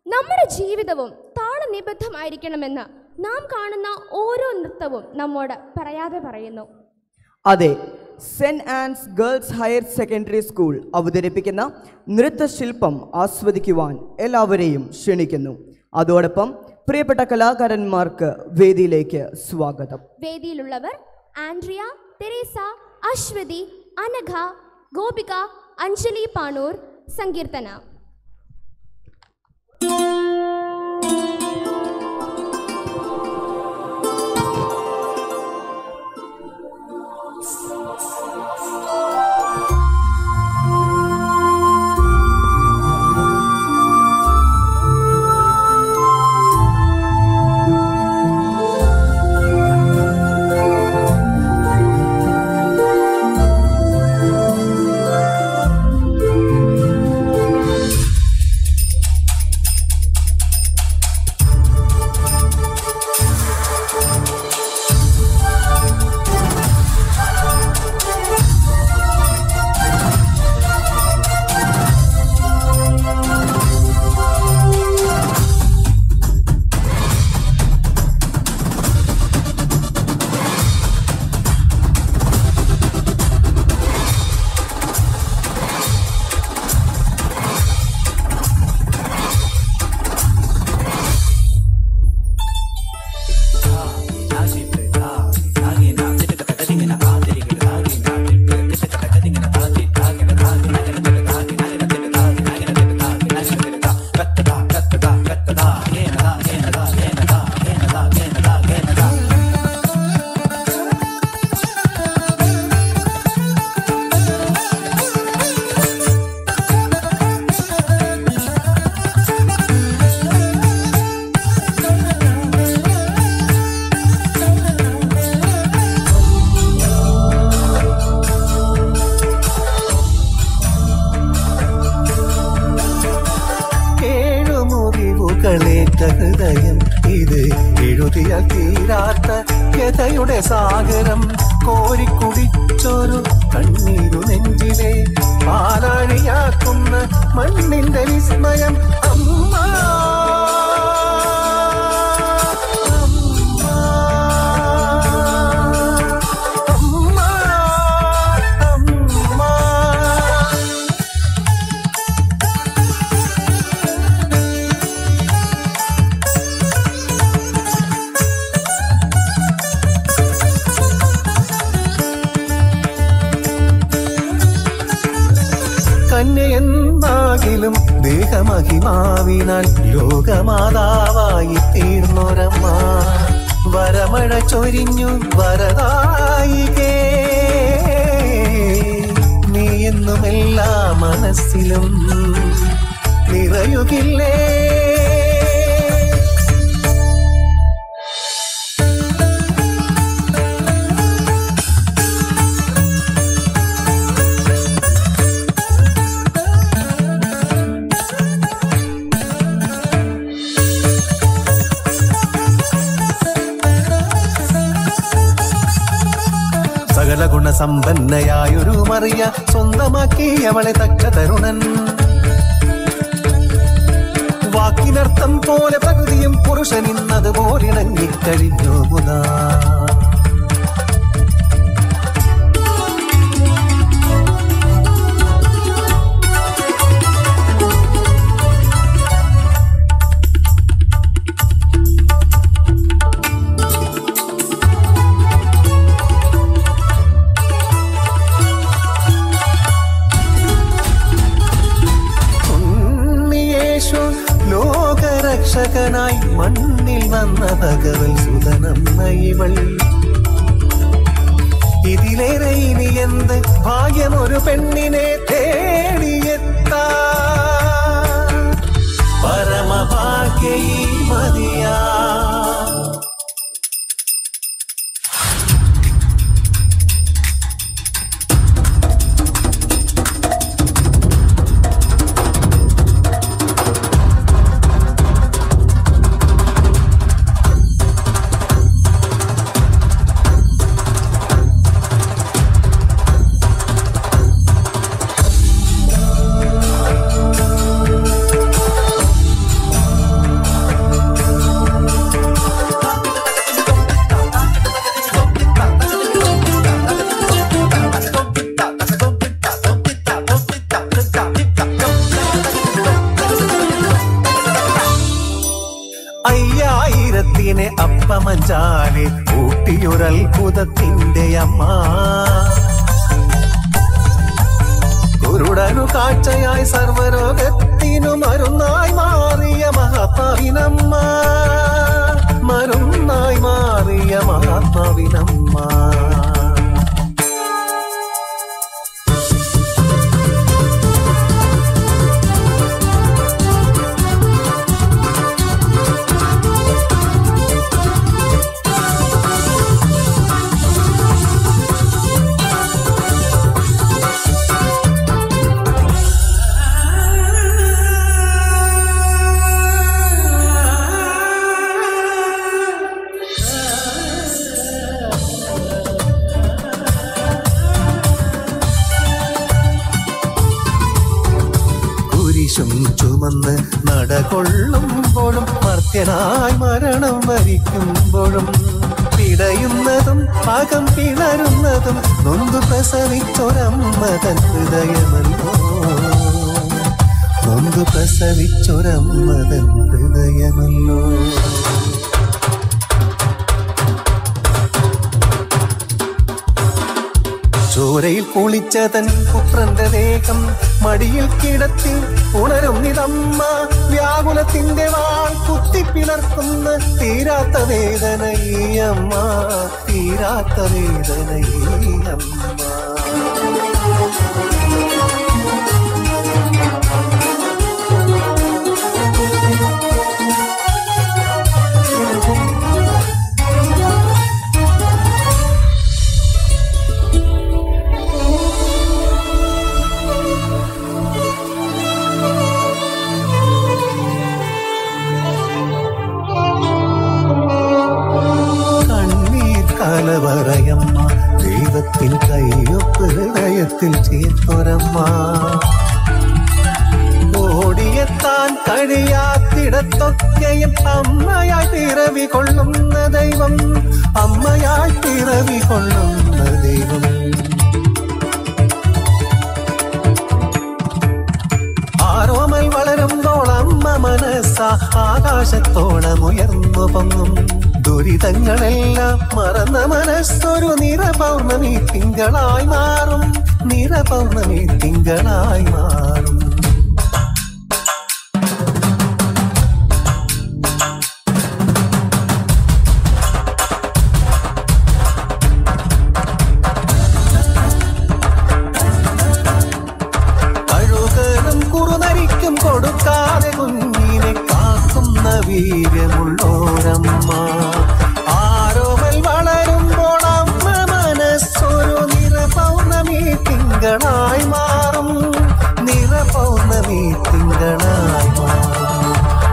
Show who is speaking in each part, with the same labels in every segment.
Speaker 1: നമ്മുടെ ജീവിതവും താളനിബദ്ധമായിരിക്കണമെന്ന് നാം കാണുന്ന ഓരോ നൃത്തവും നമ്മോട് പറയാതെ പറയുന്നു
Speaker 2: അതെ Saint Ann's girls higher secondary school അവതരിപ്പിക്കുന്ന നൃത്തശില്പം ആസ്വദിക്കുവാൻ എല്ലാവരെയും ക്ഷണിക്കുന്നു അതോടൊപ്പം പ്രിയപ്പെട്ട കലാകാരന്മാർക്ക് വേദിയിലേക്ക് സ്വാഗതം
Speaker 1: വേദിയിലുള്ളവർ ആൻഡ്രിയ തെരേസ അശ്വതി അനഘ ഗോപിക അഞ്ജലി പാണൂർ സങ്കീർത്തന
Speaker 3: ഏഴുമുറിവുകളേറ്റ ഹൃദയം ഇത് എഴുതിയ തീരാത്ത വ്യതയുടെ സാഗരം കോരിക്കുടിച്ചൊരു കണ്ണീരു നെഞ്ചിലെ പാലാഴിയാക്കുന്ന മണ്ണിന്റെ വിസ്മയം അമ്മ അമ്മ അമ്മ അമ്മ കന്യയെന്നാകിലും ദേഹമഹിമാവിനാൽ ലോകമാതാവായി തീർന്നൊരമ്മ വരമഴ ചൊരിഞ്ഞു വരതായികേ നീ എന്നും എല്ലാ മനസ്സിലും നിറയുകില്ലേ സകല ഗുണസമ്പന്നയായൊരു മറിയ സ്വന്തമാക്കി അവളെ തക്ക തരുണൻ വാക്കിനർത്ഥം പോലെ പ്രകൃതിയും പുരുഷൻ ഇന്നതുപോലിണങ്ങിക്കഴിഞ്ഞു മുതാ ഉണ്ണിയേശു ലോകരക്ഷകനായി മണ്ണിൽ വന്ന ഭഗവൽ സുതനമ്മ ഇവൾ ഇതിലേറെ ഇനി എന്ത് ഭാഗ്യമൊരു പെണ്ണിനെ തേടിയെത്താ പരമഭാഗ്യ ഈ മതിയാ കുരുന്നിനെ അപ്പമഞ്ചാലെ ഊട്ടിയൊരത്ഭുതത്തിന്റെ അമ്മ കുരുടനു കാഴ്ചയായി സർവരോഗത്തിനു മരുന്നായി മാറിയ മഹാത്മാവിനമ്മ മരുന്നായി മാറിയ മഹാത്മാവിനമ്മ കുരിശും ചുമന്ന് നടകൊള്ളുമ്പോഴും മർത്യനായി മരണം വരിക്കുമ്പോഴും പിടയുന്നതും പാകം പിളരുന്നതും നൊന്തു പ്രസവിച്ചൊരമ്മ തൻ ഹൃദയമല്ലോ നൊന്തു പ്രസവിച്ചൊരമ്മ തൻ ഹൃദയമല്ലോ ചോരയിൽ കുളിച്ചതൻ പുത്രന്റെ ദേഹം മടിയിൽ കിടത്തി ഉണരും നിതമ്മ വ്യാകുലത്തിന്റെ വാൾ കുത്തിപ്പിളർക്കുന്ന തീരാത്ത വേദന ഈ അമ്മ തീരാത്ത വേദന ഈ അമ്മ കണ്ണീർ കലവറയമ്മ ദൈവത്തിൻ കയ്യൊപ്പ് ഹൃദയത്തിൽ ചേർത്തൊരമ്മ ഓടിയെത്താൻ കഴിയാത്തിടത്തൊക്കെയും അമ്മയായി പിറവി കൊള്ളുന്ന ദൈവം അമ്മയായി പിറവി കൊള്ളുന്ന ദൈവം ആരോമൽ വളരുമ്പോൾ അമ്മ മനസ്സ ആകാശത്തോളം ഉയർന്നു പൊങ്ങും ദുരിതങ്ങളെല്ലാം മറന്ന മനസ്സൊരു നിറപൗർണമി തിങ്കളായി മാറും നിറപൗർണമി തിങ്കളായി മാറും കഴുകനും കുറുനരിക്കും കൊടുക്കാതെ കുഞ്ഞിനെ കാക്കുന്ന വീര്യമുള്ളോരമ്മ ആരോമൽ വളരുമ്പോൾ അമ്മ മനസ്സൊരു നിറപൗർണമി തിങ്കളായി മാറും നിറപൗർണമി തിങ്കളായി മാറും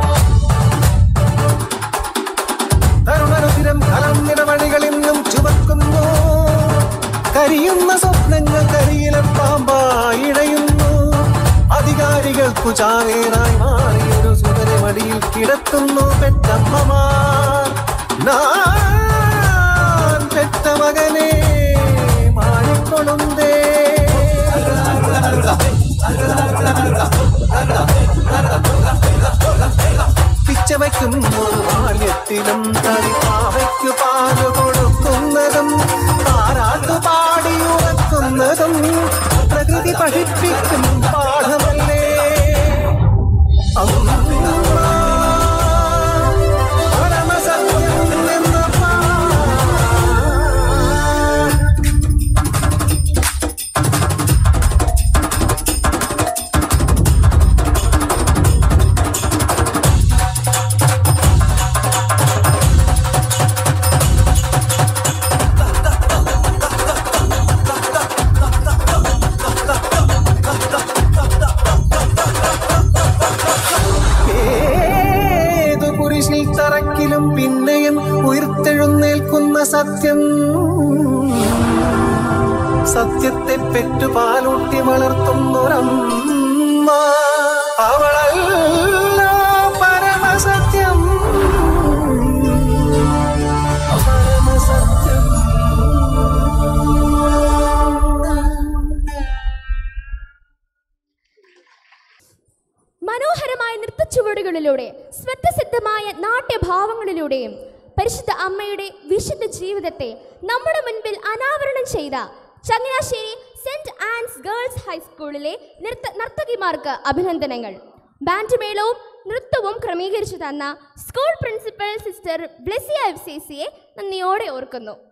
Speaker 3: തരുണരുതിരം കലം നിറവഴികളിന്നും ചുവക്കുന്നു കരിയുന്ന സ്വപ്നങ്ങൾ കരിയിലെ പാമ്പായി ഇഴയുന്നു അധികാരികൾക്കു ചാവേറായി മാറിയൊരു സുതര മടിയിൽ കിടക്കുന്നു പെറ്റമ്മമാർ ഞാൻ പെറ്റ മകനെ മാറിക്കൊള്ളുന്നേ പിച്ചവയ്ക്കും ഒരു ബാല്യത്തിലും തടിപ്പാവയ്ക്കു പാല് കൊടുക്കുന്നതും താരാട്ടു പാടി ഉറക്കുന്നതും പ്രകൃതി പഠിപ്പിക്കും പാഠമല്ലേ അമ്മ പരമസത്യം എന്ന പാഠം ഏതു കുരിശിൽ തറക്കിലും പിന്നെയും ഉയർത്തെഴുന്നേൽക്കുന്ന സത്യം സത്യത്തെ പെറ്റുപാലൂട്ടി വളർത്തുന്നൊരമ്മ അവളല്ല പരമസത്യം പരമസത്യം
Speaker 1: മനോഹരമായ നൃത്തച്ചുവടുകളിലൂടെ സ്വതസിദ്ധമായ നാട്യഭാവങ്ങളിലൂടെയും പരിശുദ്ധ അമ്മയുടെ വിശുദ്ധ ജീവിതത്തെ നമ്മുടെ മുൻപിൽ അനാവരണം ചെയ്ത ചങ്ങനാശ്ശേരി സെന്റ് ആൻസ് ഗേൾസ് ഹൈസ്കൂളിലെ നൃത്ത നർത്തകിമാർക്ക് അഭിനന്ദനങ്ങൾ ബാൻഡ് മേളവും നൃത്തവും ക്രമീകരിച്ചു തന്ന school principal sister Blessia F C സിയെ നന്ദിയോടെ ഓർക്കുന്നു